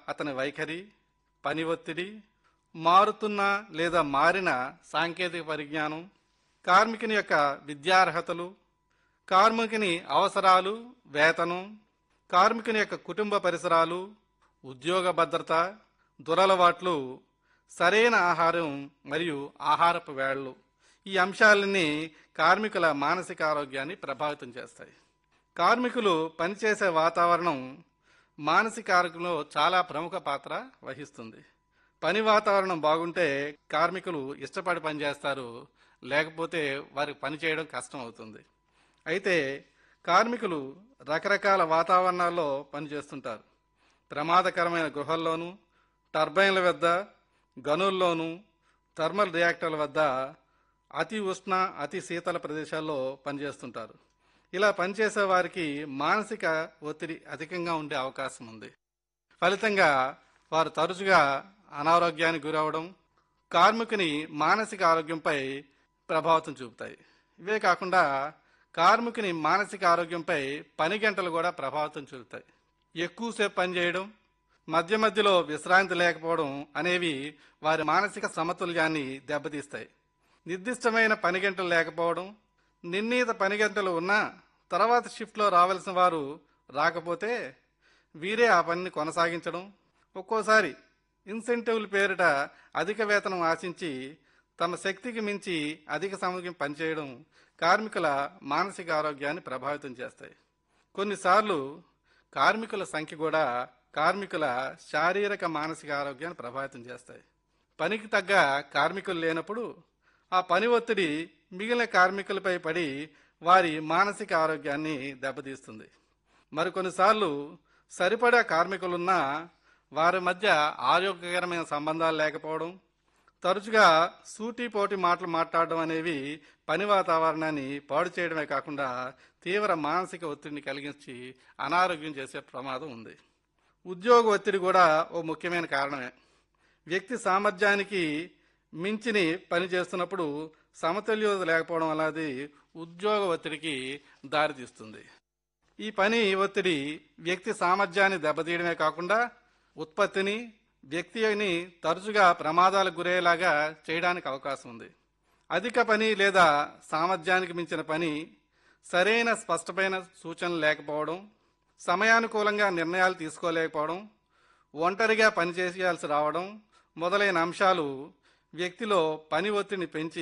అతని వైఖరి పని ఒత్తిడి మారుతున్న లేదా మారిన సాంకేతిక పరిజ్ఞానం కార్మికుని యొక్క విద్యార్హతలు కార్మికుని అవసరాలు వేతనం కార్మికుని యొక్క కుటుంబ పరిసరాలు ఉద్యోగ భద్రత దురలవాట్లు సరైన ఆహారం మరియు ఆహారపు వేళలు ఈ అంశాలన్నీ కార్మికుల మానసిక ఆరోగ్యాన్ని ప్రభావితం చేస్తాయి కార్మికులు పనిచేసే వాతావరణం మానసిక ఆరోగ్యంలో చాలా ప్రముఖ పాత్ర వహిస్తుంది పని వాతావరణం బాగుంటే కార్మికులు ఇష్టపడి పనిచేస్తారు లేకపోతే వారికి పని చేయడం కష్టం అవుతుంది అయితే కార్మికులు రకరకాల వాతావరణాల్లో పనిచేస్తుంటారు ప్రమాదకరమైన గృహాల్లోనూ టర్బైన్ల వద్ద గనుల్లోనూ థర్మల్ రియాక్టర్ల వద్ద అతి ఉష్ణ అతి శీతల ప్రదేశాల్లో పనిచేస్తుంటారు ఇలా పనిచేసే వారికి మానసిక ఒత్తిడి అధికంగా ఉండే అవకాశం ఉంది ఫలితంగా వారు తరచుగా అనారోగ్యానికి గురవడం కార్మికుని మానసిక ఆరోగ్యంపై ప్రభావితం చూపుతాయి ఇవే కాకుండా కార్మికుని మానసిక ఆరోగ్యంపై పని గంటలు కూడా ప్రభావితం చూపుతాయి ఎక్కువసేపు పనిచేయడం మధ్య మధ్యలో విశ్రాంతి లేకపోవడం అనేవి వారి మానసిక సమతుల్యాన్ని దెబ్బతీస్తాయి నిర్దిష్టమైన పని గంటలు లేకపోవడం నిర్ణీత పని గంటలు ఉన్నా తర్వాత షిఫ్ట్లో రావాల్సిన వారు రాకపోతే వీరే ఆ పనిని కొనసాగించడం ఒక్కోసారి ఇన్సెంటివ్ల పేరిట అధిక వేతనం ఆశించి తమ శక్తికి మించి అధిక సమయం పనిచేయడం కార్మికుల మానసిక ఆరోగ్యాన్ని ప్రభావితం చేస్తాయి కొన్నిసార్లు కార్మికుల సంఖ్య కూడా కార్మికుల శారీరక మానసిక ఆరోగ్యాన్ని ప్రభావితం చేస్తాయి పనికి తగ్గ కార్మికులు లేనప్పుడు ఆ పని ఒత్తిడి మిగిలిన కార్మికులపై పడి వారి మానసిక ఆరోగ్యాన్ని దెబ్బతీస్తుంది మరికొన్నిసార్లు సరిపడా కార్మికులున్నా వారి మధ్య ఆరోగ్యకరమైన సంబంధాలు లేకపోవడం తరచుగా సూటిపోటి మాటలు మాట్లాడడం అనేవి పని వాతావరణాన్ని పాడు చేయడమే కాకుండా తీవ్ర మానసిక ఒత్తిడిని కలిగించి అనారోగ్యం చేసే ప్రమాదం ఉంది ఉద్యోగ ఒత్తిడి కూడా ఓ ముఖ్యమైన కారణమే వ్యక్తి సామర్థ్యానికి మించిని పని చేస్తున్నప్పుడు సమతుల్యత లేకపోవడం వల్ల అది ఉద్యోగ ఒత్తిడికి దారితీస్తుంది ఈ పని ఒత్తిడి వ్యక్తి సామర్థ్యాన్ని దెబ్బతీయడమే కాకుండా ఉత్పత్తిని వ్యక్తిని తరచుగా ప్రమాదాలకు గురయ్యేలాగా చేయడానికి అవకాశం ఉంది అధిక పని లేదా సామర్థ్యానికి మించిన పని సరైన స్పష్టమైన సూచనలు లేకపోవడం సమయానుకూలంగా నిర్ణయాలు తీసుకోలేకపోవడం ఒంటరిగా పనిచేయాల్సి రావడం మొదలైన అంశాలు వ్యక్తిలో పని ఒత్తిడిని పెంచి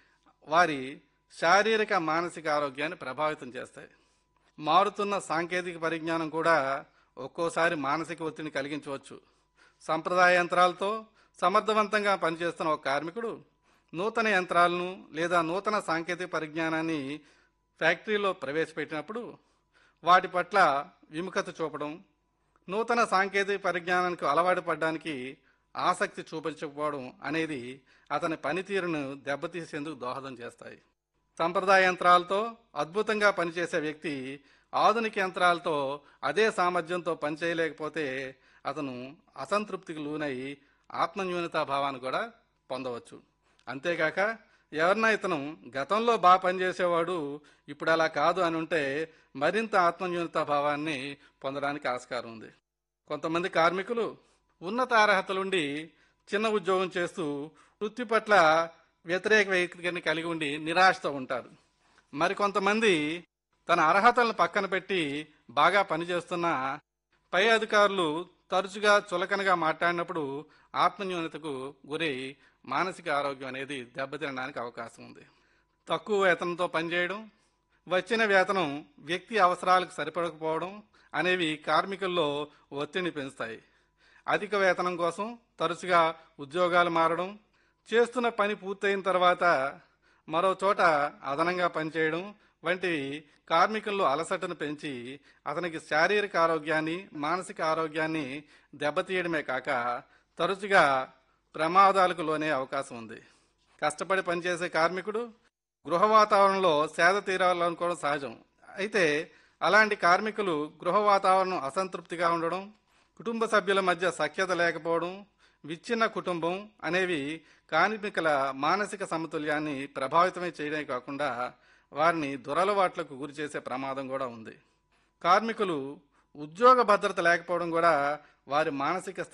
వారి శారీరక మానసిక ఆరోగ్యాన్ని ప్రభావితం చేస్తాయి మారుతున్న సాంకేతిక పరిజ్ఞానం కూడా ఒక్కోసారి మానసిక ఒత్తిడిని కలిగించవచ్చు సంప్రదాయ యంత్రాలతో సమర్థవంతంగా పనిచేస్తున్న ఒక కార్మికుడు నూతన యంత్రాలను లేదా నూతన సాంకేతిక పరిజ్ఞానాన్ని ఫ్యాక్టరీలో ప్రవేశపెట్టినప్పుడు వాటి పట్ల విముఖత చూపడం నూతన సాంకేతిక పరిజ్ఞానానికి అలవాటు పడడానికి ఆసక్తి చూపించకపోవడం అనేది అతని పనితీరును దెబ్బతీసేందుకు దోహదం చేస్తాయి సంప్రదాయ యంత్రాలతో అద్భుతంగా పనిచేసే వ్యక్తి ఆధునిక యంత్రాలతో అదే సామర్థ్యంతో పనిచేయలేకపోతే అతను అసంతృప్తికి లోనై ఆత్మన్యూనతా భావాన్ని కూడా పొందవచ్చు అంతేకాక ఎవరన్నా ఇతను గతంలో బాగా పనిచేసేవాడు ఇప్పుడు అలా కాదు అని ఉంటే మరింత ఆత్మన్యూనతా భావాన్ని పొందడానికి ఆస్కారం ఉంది కొంతమంది కార్మికులు ఉన్నత అర్హతలుండి చిన్న ఉద్యోగం చేస్తూ వృత్తి పట్ల వ్యతిరేక వైఖరిని కలిగి ఉండి నిరాశతో ఉంటారు మరికొంతమంది తన అర్హతలను పక్కన పెట్టి బాగా పనిచేస్తున్న పై అధికారులు తరచుగా చులకనగా మాట్లాడినప్పుడు ఆత్మన్యూనతకు గురై మానసిక ఆరోగ్యం అనేది దెబ్బతినడానికి అవకాశం ఉంది తక్కువ వేతనంతో పనిచేయడం వచ్చిన వేతనం వ్యక్తి అవసరాలకు సరిపడకపోవడం అనేవి కార్మికుల్లో ఒత్తిడిని పెంచుతాయి అధిక వేతనం కోసం తరచుగా ఉద్యోగాలు మారడం చేస్తున్న పని పూర్తయిన తర్వాత మరో చోట అదనంగా పనిచేయడం వంటివి కార్మికుల్లో అలసటను పెంచి అతనికి శారీరక ఆరోగ్యాన్ని మానసిక ఆరోగ్యాన్ని దెబ్బతీయడమే కాక తరచుగా ప్రమాదాలకు లోనే అవకాశం ఉంది కష్టపడి పనిచేసే కార్మికుడు గృహ వాతావరణంలో సేద తీరాలనుకోవడం సహజం అయితే అలాంటి కార్మికులు గృహ వాతావరణం అసంతృప్తిగా ఉండడం కుటుంబ సభ్యుల మధ్య సఖ్యత లేకపోవడం విచ్ఛిన్న కుటుంబం అనేవి కార్మికుల మానసిక సమతుల్యాన్ని ప్రభావితమే చేయడమే కాకుండా వారిని దురలవాట్లకు గురి చేసే ప్రమాదం కూడా ఉంది కార్మికులు ఉద్యోగ భద్రత లేకపోవడం కూడా వారి మానసిక